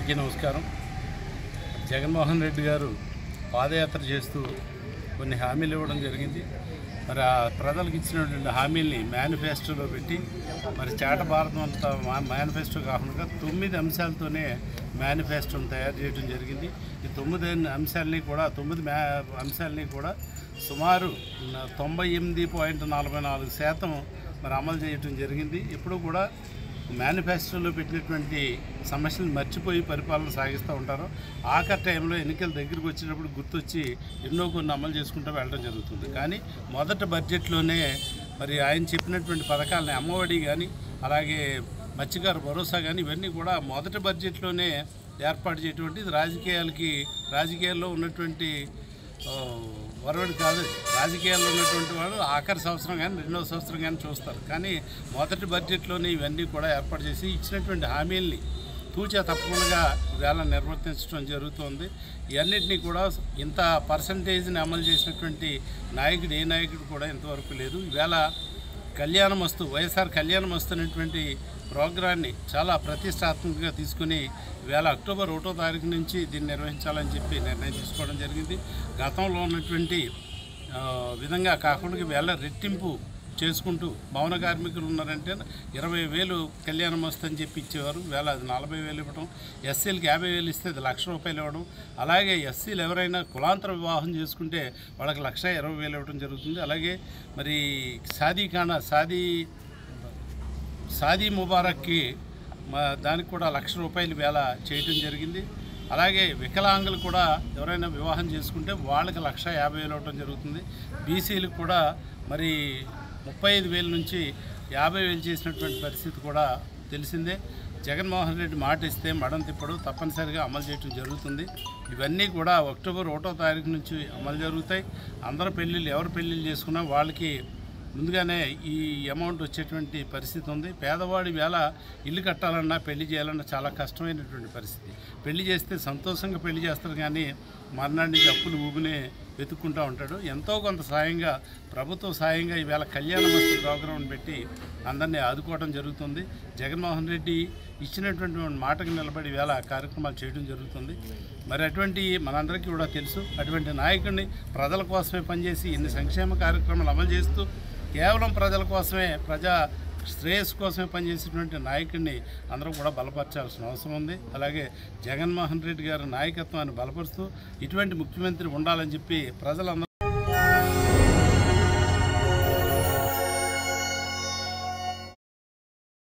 అందరికీ నమస్కారం జగన్మోహన్ రెడ్డి గారు పాదయాత్ర చేస్తూ కొన్ని హామీలు ఇవ్వడం జరిగింది మరి ఆ ప్రజలకు ఇచ్చినటువంటి హామీల్ని మేనిఫెస్టోలో పెట్టి మరి చాట భారతం అంతా మా- మేనిఫెస్టో కాకుండా తొమ్మిది అంశాలతోనే మేనిఫెస్టోని తయారు చేయడం జరిగింది ఈ తొమ్మిది అంశాలని కూడా తొమ్మిది మే అంశాలని కూడా సుమారు న- తొంభై ఎనిమిది పాయింట్ నలభై నాలుగు శాతం మరి అమలు చేయడం జరిగింది ఇప్పుడు కూడా మేనిఫెస్టోలో పెట్టినటువంటి సమస్యలు మర్చిపోయి పరిపాలన సాగిస్తూ ఉంటారు ఆఖరి టైంలో ఎన్నికల దగ్గరికి వచ్చినప్పుడు గుర్తొచ్చి ఎన్నో కొన్ని అమలు చేసుకుంటూ వెళ్ళడం జరుగుతుంది కానీ మొదటి బడ్జెట్లోనే మరి ఆయన చెప్పినటువంటి పథకాలని అమ్మఒడి కానీ అలాగే మత్స్యకార భరోసా కానీ ఇవన్నీ కూడా మొదటి బడ్జెట్లోనే ఏర్పాటు చేయటువంటి ఇది రాజకీయాలకి రాజకీయాల్లో ఉన్నటువంటి ఆ, వరవడి కాదు రాజకీయాల్లో ఉన్నటువంటి వాళ్ళు ఆఖరి సంవత్సరం కానీ రెండవ సంవత్సరం కానీ చూస్తారు కానీ మొదటి బడ్జెట్లోనే ఇవన్నీ కూడా ఏర్పాటు చేసి ఇచ్చినటువంటి హామీల్ని తూచా తప్పకుండా వేళ నిర్వర్తించడం జరుగుతుంది ఇవన్నిటినీ కూడా ఇంత పర్సంటేజ్ని అమలు చేసినటువంటి నాయకుడు ఏ నాయకుడు కూడా ఇంతవరకు లేదు ఈవేళ కళ్యాణమస్తు వైఎస్ఆర్ కళ్యాణమస్తు అనేటువంటి ప్రోగ్రాన్ని చాలా ప్రతిష్టాత్మకంగా తీసుకుని వేళ అక్టోబర్ ఒకటో తారీఖు నుంచి దీన్ని నిర్వహించాలని చెప్పి నిర్ణయం తీసుకోవడం జరిగింది గతంలో ఉన్నటువంటి ఆ, విధంగా కాకుండా వేళ రెట్టింపు చేసుకుంటూ భవన కార్మికులు ఉన్నారంటే ఇరవై వేలు కళ్యాణం వస్తుందని చెప్పి ఇచ్చేవారు వేళ అది నలభై వేలు ఇవ్వడం ఎస్సీలకి యాభై వేలు ఇస్తే అది లక్ష రూపాయలు ఇవ్వడం అలాగే ఎస్సీలు ఎవరైనా కులాంతర వివాహం చేసుకుంటే వాళ్ళకి లక్ష ఇరవై వేలు ఇవ్వడం జరుగుతుంది అలాగే మరి సాదీ ఖానా సాదీ సాదీ ముబారక్కి మా దానికి కూడా లక్ష రూపాయలు వేల చేయటం జరిగింది అలాగే వికలాంగులు కూడా ఎవరైనా వివాహం చేసుకుంటే వాళ్ళకి లక్ష యాభై వేలు ఇవ్వడం జరుగుతుంది బీసీలకు కూడా మరి ముప్పై ఐదు వేల నుంచి యాభై వేలు చేసినటువంటి పరిస్థితి కూడా తెలిసిందే జగన్మోహన్ రెడ్డి మాట ఇస్తే మడం తిప్పడు తప్పనిసరిగా అమలు చేయడం జరుగుతుంది ఇవన్నీ కూడా అక్టోబర్ ఒకటో తారీఖు నుంచి అమలు జరుగుతాయి అందరు పెళ్ళిళ్ళు ఎవరు పెళ్ళిళ్ళు చేసుకున్నా వాళ్ళకి ముందుగానే ఈ అమౌంట్ వచ్చేటువంటి పరిస్థితి ఉంది పేదవాడి వేళ ఇల్లు కట్టాలన్నా పెళ్లి చేయాలన్నా చాలా కష్టమైనటువంటి పరిస్థితి పెళ్లి చేస్తే సంతోషంగా పెళ్లి చేస్తారు కానీ మర్నాటి నుంచి అప్పులు ఊగునే వెతుక్కుంటూ ఉంటాడు ఎంతో కొంత సాయంగా ప్రభుత్వ సాయంగా ఈవేళ కళ్యాణ మస్తు ప్రోగ్రాం పెట్టి అందరినీ ఆదుకోవడం జరుగుతుంది జగన్మోహన్ రెడ్డి ఇచ్చినటువంటి మాటకు నిలబడి వేళ కార్యక్రమాలు చేయడం జరుగుతుంది మరి అటువంటి మనందరికీ కూడా తెలుసు అటువంటి నాయకుడిని ప్రజల కోసమే పనిచేసి ఇన్ని సంక్షేమ కార్యక్రమాలు అమలు చేస్తూ కేవలం ప్రజల కోసమే ప్రజా శ్రేయస్సు కోసమే పనిచేసేటువంటి నాయకుడిని అందరూ కూడా బలపరచాల్సిన అవసరం ఉంది అలాగే జగన్మోహన్ రెడ్డి గారి నాయకత్వాన్ని బలపరుస్తూ ఇటువంటి ముఖ్యమంత్రి ఉండాలని చెప్పి ప్రజలందరూ